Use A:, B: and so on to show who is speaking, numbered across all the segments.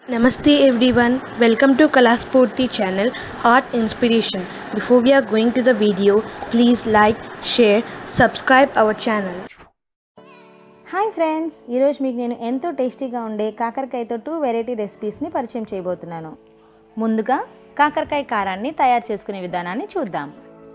A: Namaste everyone, welcome to Kalaspurti channel Art Inspiration. Before we are going to the video, please like, share, subscribe our channel.
B: Hi friends ఈరోజు మీకు నేను ఎంతో టేస్టీగా ఉండే కాకరకాయతో two variety రెసిపీస్ని పరిచయం చేయబోతున్నాను ముందుగా కాకరకాయ కారాన్ని తయారు చేసుకునే విధానాన్ని చూద్దాం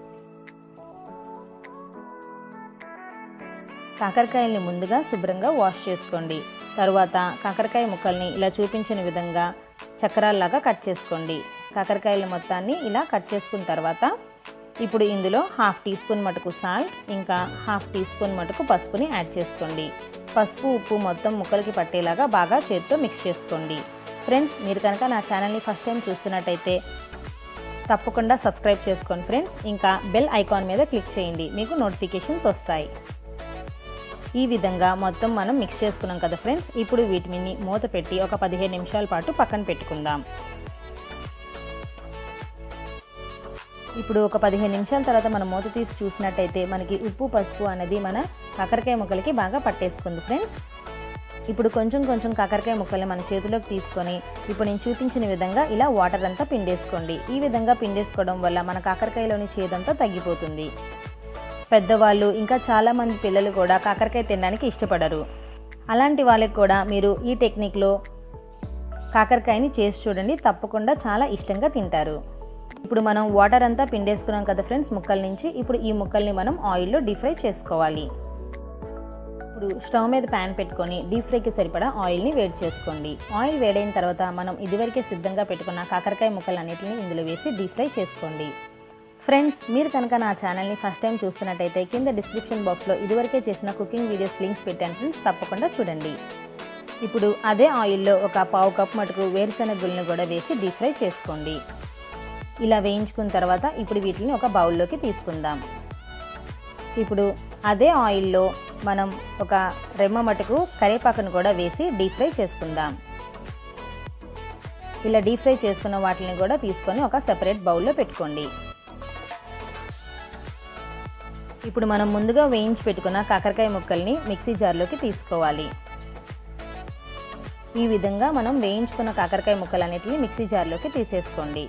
B: కాకరకాయల్ని ముందుగా శుభ్రంగా వాష్ చేసుకోండి తరువాత కాకరకాయ ముక్కల్ని ఇలా చూపించిన విధంగా చక్రాల్లాగా కట్ చేసుకోండి కాకరకాయల మొత్తాన్ని ఇలా కట్ చేసుకున్న తర్వాత ఇప్పుడు ఇందులో హాఫ్ టీ స్పూన్ మటుకు సాల్ట్ ఇంకా హాఫ్ టీ స్పూన్ మటుకు పసుపుని యాడ్ చేసుకోండి పసుపు ఉప్పు మొత్తం ముక్కలకి పట్టేలాగా బాగా చేతితో మిక్స్ చేసుకోండి ఫ్రెండ్స్ మీరు కనుక నా ఛానల్ని ఫస్ట్ టైం చూస్తున్నట్టయితే తప్పకుండా సబ్స్క్రైబ్ చేసుకోండి ఫ్రెండ్స్ ఇంకా బెల్ ఐకాన్ మీద క్లిక్ చేయండి మీకు నోటిఫికేషన్స్ వస్తాయి ఈ విధంగా మొత్తం మనం మిక్స్ చేసుకున్నాం కదా ఫ్రెండ్స్ ఇప్పుడు వీటిని మూత పెట్టి ఒక పదిహేను నిమిషాల పాటు పక్కన పెట్టుకుందాం ఇప్పుడు ఒక పదిహేను నిమిషాల తర్వాత మనం మూత తీసి చూసినట్టయితే మనకి ఉప్పు పసుపు అనేది మన కాకరకాయ ముక్కలకి బాగా పట్టేసుకుంది ఫ్రెండ్స్ ఇప్పుడు కొంచెం కొంచెం కాకరకాయ ముక్కల్ని మన చేతిలోకి తీసుకొని ఇప్పుడు నేను చూపించిన విధంగా ఇలా వాటర్ అంతా పిండేసుకోండి ఈ విధంగా పిండేసుకోవడం వల్ల మన కాకరకాయలోని చేదంతా తగ్గిపోతుంది పెద్దవాళ్ళు ఇంకా చాలామంది పిల్లలు కూడా కాకరకాయ తినడానికి ఇష్టపడరు అలాంటి వాళ్ళకి కూడా మీరు ఈ టెక్నిక్లో కాకరకాయని చేసి చూడండి తప్పకుండా చాలా ఇష్టంగా తింటారు ఇప్పుడు మనం వాటర్ అంతా పిండేసుకున్నాం కదా ఫ్రెండ్స్ ముక్కల నుంచి ఇప్పుడు ఈ ముక్కల్ని మనం ఆయిల్లో డీప్ ఫ్రై చేసుకోవాలి ఇప్పుడు స్టవ్ మీద ప్యాన్ పెట్టుకొని డీప్ ఫ్రైకి సరిపడా ఆయిల్ని వేడి చేసుకోండి ఆయిల్ వేడైన తర్వాత మనం ఇదివరకే సిద్ధంగా పెట్టుకున్న కాకరకాయ ముక్కలన్నిటిని ఇందులో వేసి డీప్ ఫ్రై చేసుకోండి ఫ్రెండ్స్ మీరు కనుక నా ఛానల్ని ఫస్ట్ టైం చూస్తున్నట్టయితే కింద డిస్క్రిప్షన్ బాక్స్లో ఇదివరకే చేసిన కుకింగ్ వీడియోస్ లింక్స్ పెట్టాను ఫ్రెండ్స్ తప్పకుండా చూడండి ఇప్పుడు అదే ఆయిల్లో ఒక పావు కప్ మటుకు వేరుశెనగ గుళ్ళని కూడా వేసి డీప్ ఫ్రై చేసుకోండి ఇలా వేయించుకున్న తర్వాత ఇప్పుడు వీటిని ఒక బౌల్లోకి తీసుకుందాం ఇప్పుడు అదే ఆయిల్లో మనం ఒక రెమ్మ మటుకు కరివేపాకును కూడా వేసి డీప్ ఫ్రై చేసుకుందాం ఇలా డీప్ ఫ్రై చేసుకున్న వాటిని కూడా తీసుకొని ఒక సెపరేట్ బౌల్లో పెట్టుకోండి ఇప్పుడు మనం ముందుగా వేయించి పెట్టుకున్న కాకరకాయ ముక్కల్ని మిక్సీ జార్లోకి తీసుకోవాలి ఈ విధంగా మనం వేయించుకున్న కాకరకాయ ముక్కలన్నిటిని మిక్సీ జార్లోకి తీసేసుకోండి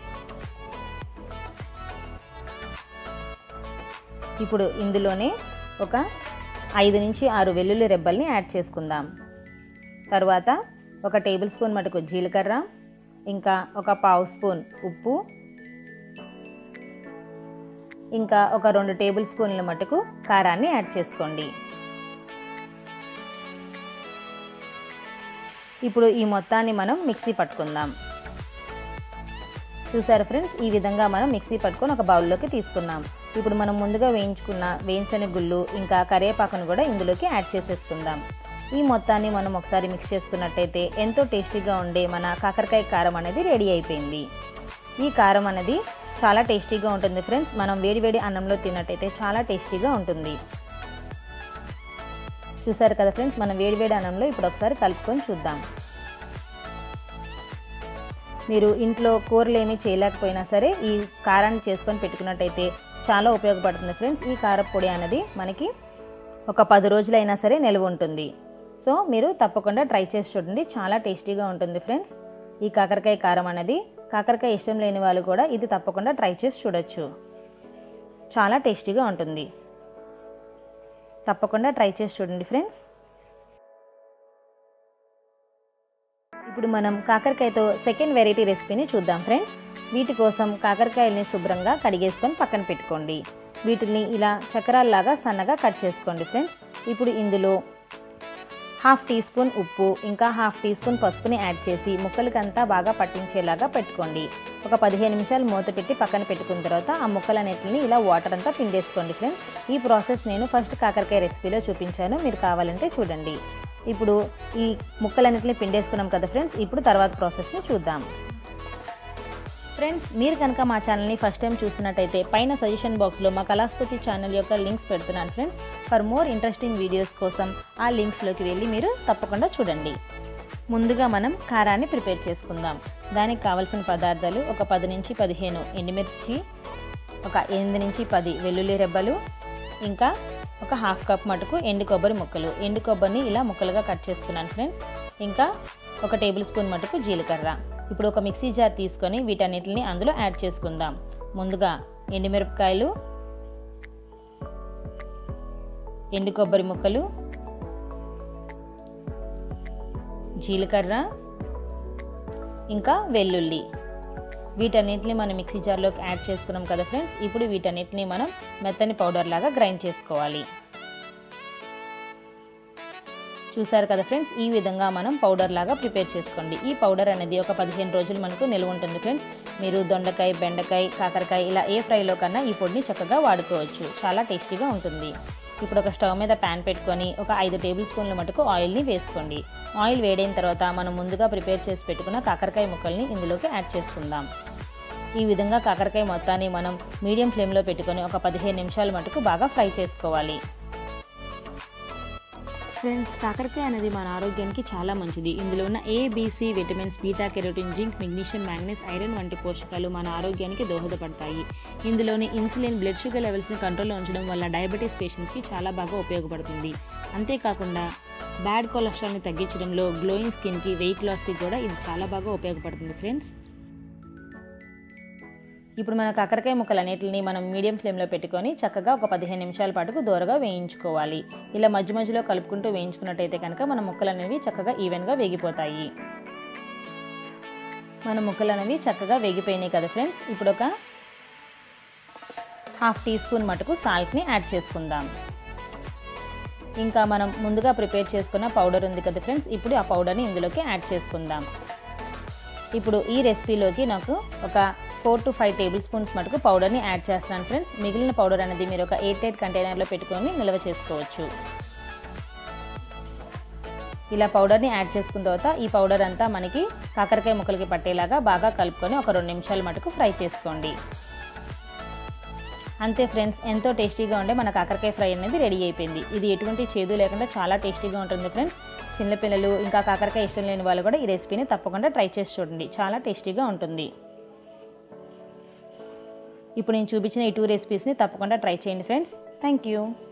B: ఇప్పుడు ఇందులోనే ఒక ఐదు నుంచి ఆరు వెల్లుల్లి రెబ్బల్ని యాడ్ చేసుకుందాం తర్వాత ఒక టేబుల్ స్పూన్ మటుకు జీలకర్ర ఇంకా ఒక పావు స్పూన్ ఉప్పు ఇంకా ఒక రెండు టేబుల్ స్పూన్ల మటుకు కారాన్ని యాడ్ చేసుకోండి ఇప్పుడు ఈ మొత్తాన్ని మనం మిక్సీ పట్టుకుందాం చూసారు ఫ్రెండ్స్ ఈ విధంగా మనం మిక్సీ పట్టుకొని ఒక బౌల్లోకి తీసుకున్నాం ఇప్పుడు మనం ముందుగా వేయించుకున్న వేయించని గుళ్ళు ఇంకా కరివేపాకును కూడా ఇందులోకి యాడ్ చేసేసుకుందాం ఈ మొత్తాన్ని మనం ఒకసారి మిక్స్ చేసుకున్నట్టయితే ఎంతో టేస్టీగా ఉండే మన కాకరకాయ కారం అనేది రెడీ అయిపోయింది ఈ కారం అనేది చాలా టేస్టీగా ఉంటుంది ఫ్రెండ్స్ మనం వేడివేడి అన్నంలో తిన్నట్టయితే చాలా టేస్టీగా ఉంటుంది చూసారు కదా ఫ్రెండ్స్ మనం వేడివేడి అన్నంలో ఇప్పుడు ఒకసారి కలుపుకొని చూద్దాం మీరు ఇంట్లో కూరలు ఏమీ చేయలేకపోయినా సరే ఈ కారాన్ని చేసుకొని పెట్టుకున్నట్టయితే చాలా ఉపయోగపడుతుంది ఫ్రెండ్స్ ఈ కారపొడి అనేది మనకి ఒక పది రోజులైనా సరే నిల్వ ఉంటుంది సో మీరు తప్పకుండా ట్రై చేసి చూడండి చాలా టేస్టీగా ఉంటుంది ఫ్రెండ్స్ ఈ కాకరకాయ కారం అనేది కాకరకాయ ఇష్టం లేని వాళ్ళు కూడా ఇది తప్పకుండా ట్రై చేసి చూడొచ్చు చాలా టేస్టీగా ఉంటుంది తప్పకుండా ట్రై చేసి చూడండి ఫ్రెండ్స్ ఇప్పుడు మనం కాకరకాయతో సెకండ్ వెరైటీ రెసిపీని చూద్దాం ఫ్రెండ్స్ వీటి కోసం కాకరకాయల్ని శుభ్రంగా కడిగేసుకొని పక్కన పెట్టుకోండి వీటిని ఇలా చక్రాల్లాగా సన్నగా కట్ చేసుకోండి ఫ్రెండ్స్ ఇప్పుడు ఇందులో హాఫ్ టీ స్పూన్ ఉప్పు ఇంకా హాఫ్ టీ స్పూన్ పసుపుని యాడ్ చేసి ముక్కలకంతా బాగా పట్టించేలాగా పెట్టుకోండి ఒక పదిహేను నిమిషాలు మూత పెట్టి పక్కన పెట్టుకున్న తర్వాత ఆ ముక్కలన్నిటిని ఇలా వాటర్ అంతా పిండేసుకోండి ఫ్రెండ్స్ ఈ ప్రాసెస్ నేను ఫస్ట్ కాకరకాయ రెసిపీలో చూపించాను మీరు కావాలంటే చూడండి ఇప్పుడు ఈ ముక్కలన్నిటిని పిండేసుకున్నాం కదా ఫ్రెండ్స్ ఇప్పుడు తర్వాత ప్రాసెస్ని చూద్దాం ఫ్రెండ్స్ మీరు కనుక మా ఛానల్ని ఫస్ట్ టైం చూస్తున్నట్టయితే పైన సజెషన్ బాక్స్లో మా కళాస్పతి ఛానల్ యొక్క లింక్స్ పెడుతున్నాను friends for more interesting videos కోసం ఆ లింక్స్లోకి వెళ్ళి మీరు తప్పకుండా చూడండి ముందుగా మనం కారాన్ని ప్రిపేర్ చేసుకుందాం దానికి కావలసిన పదార్థాలు ఒక పది నుంచి పదిహేను ఎండుమిర్చి ఒక ఎనిమిది నుంచి పది వెల్లుల్లి రెబ్బలు ఇంకా ఒక హాఫ్ కప్ మటుకు ఎండు కొబ్బరి ముక్కలు ఎండు కొబ్బరిని ఇలా ముక్కలుగా కట్ చేసుకున్నాను ఫ్రెండ్స్ ఇంకా ఒక టేబుల్ స్పూన్ మటుకు జీలకర్ర ఇప్పుడు ఒక మిక్సీ జార్ తీసుకొని వీటన్నిటిని అందులో యాడ్ చేసుకుందాం ముందుగా ఎండుమిరపకాయలు ఎండు కొబ్బరి ముక్కలు జీలకర్ర ఇంకా వెల్లుల్లి వీటన్నిటిని మనం మిక్సీ జార్లోకి యాడ్ చేసుకున్నాం కదా ఫ్రెండ్స్ ఇప్పుడు వీటన్నిటిని మనం మెత్తని పౌడర్ లాగా గ్రైండ్ చేసుకోవాలి చూసారు కదా ఫ్రెండ్స్ ఈ విధంగా మనం పౌడర్ లాగా ప్రిపేర్ చేసుకోండి ఈ పౌడర్ అనేది ఒక పదిహేను రోజులు మనకు నిల్వ ఉంటుంది ఫ్రెండ్స్ మీరు దొండకాయ బెండకాయ కాకరకాయ ఇలా ఏ ఫ్రైలో కన్నా ఈ పొడిని చక్కగా వాడుకోవచ్చు చాలా టేస్టీగా ఉంటుంది ఇప్పుడు ఒక స్టవ్ మీద ప్యాన్ పెట్టుకొని ఒక ఐదు టేబుల్ స్పూన్ల మటుకు ఆయిల్ని వేసుకోండి ఆయిల్ వేడైన తర్వాత మనం ముందుగా ప్రిపేర్ చేసి పెట్టుకున్న కాకరకాయ ముక్కల్ని ఇందులోకి యాడ్ చేసుకుందాం ఈ విధంగా కాకరకాయ మొత్తాన్ని మనం మీడియం ఫ్లేమ్లో పెట్టుకొని ఒక పదిహేను నిమిషాల మటుకు బాగా ఫ్రై చేసుకోవాలి ఫ్రెండ్స్ కాకరకాయ అనేది మన ఆరోగ్యానికి చాలా మంచిది ఇందులో ఉన్న ABC vitamins beta carotene zinc magnesium manganese iron వంటి పోషకాలు మన ఆరోగ్యానికి దోహదపడతాయి ఇందులోని ఇన్సులిన్ బ్లడ్ షుగర్ లెవెల్స్ని కంట్రోల్లో ఉంచడం వల్ల డయాబెటీస్ పేషెంట్స్కి చాలా బాగా ఉపయోగపడుతుంది అంతేకాకుండా బ్యాడ్ కొలెస్ట్రాల్ని తగ్గించడంలో గ్లోయింగ్ స్కిన్కి వెయిట్ లాస్కి కూడా ఇది చాలా బాగా ఉపయోగపడుతుంది ఫ్రెండ్స్ ఇప్పుడు మన కాకరకాయ ముక్కలన్నిటిని మనం మీడియం ఫ్లేమ్లో పెట్టుకొని చక్కగా ఒక పదిహేను నిమిషాల పాటుకు దూరగా వేయించుకోవాలి ఇలా మధ్య మధ్యలో కలుపుకుంటూ వేయించుకున్నట్టయితే కనుక మన ముక్కలు అనేవి చక్కగా ఈవెన్గా వేగిపోతాయి మన ముక్కలు అనేవి చక్కగా వేగిపోయినాయి కదా ఫ్రెండ్స్ ఇప్పుడు ఒక హాఫ్ టీ స్పూన్ మటుకు సాల్ట్ని యాడ్ చేసుకుందాం ఇంకా మనం ముందుగా ప్రిపేర్ చేసుకున్న పౌడర్ ఉంది కదా ఫ్రెండ్స్ ఇప్పుడు ఆ పౌడర్ని ఇందులోకి యాడ్ చేసుకుందాం ఇప్పుడు ఈ రెసిపీలోకి నాకు ఒక four to five tablespoons మటుకు పౌడర్ని యాడ్ చేస్తున్నాను ఫ్రెండ్స్ మిగిలిన పౌడర్ అనేది మీరు ఒక ఎయిట్ ఎయిట్ కంటైనర్లో పెట్టుకొని నిల్వ చేసుకోవచ్చు ఇలా పౌడర్ని యాడ్ చేసుకున్న తర్వాత ఈ పౌడర్ అంతా మనకి కాకరకాయ ముక్కలకి పట్టేలాగా బాగా కలుపుకొని ఒక రెండు నిమిషాల మటుకు ఫ్రై చేసుకోండి అంతే ఫ్రెండ్స్ ఎంతో టేస్టీగా ఉండే మన కాకరకాయ ఫ్రై అనేది రెడీ అయిపోయింది ఇది ఎటువంటి చేదు లేకుండా చాలా టేస్టీగా ఉంటుంది ఫ్రెండ్స్ చిన్నపిల్లలు ఇంకా కాకరకాయ ఇష్టం లేని వాళ్ళు కూడా ఈ రెసిపీని తప్పకుండా ట్రై చేసి చూడండి చాలా టేస్టీగా ఉంటుంది ఇప్పుడు నేను చూపించిన ఈ టూ రెసిపీస్ని తప్పకుండా ట్రై చేయండి ఫ్రెండ్స్ థ్యాంక్ యూ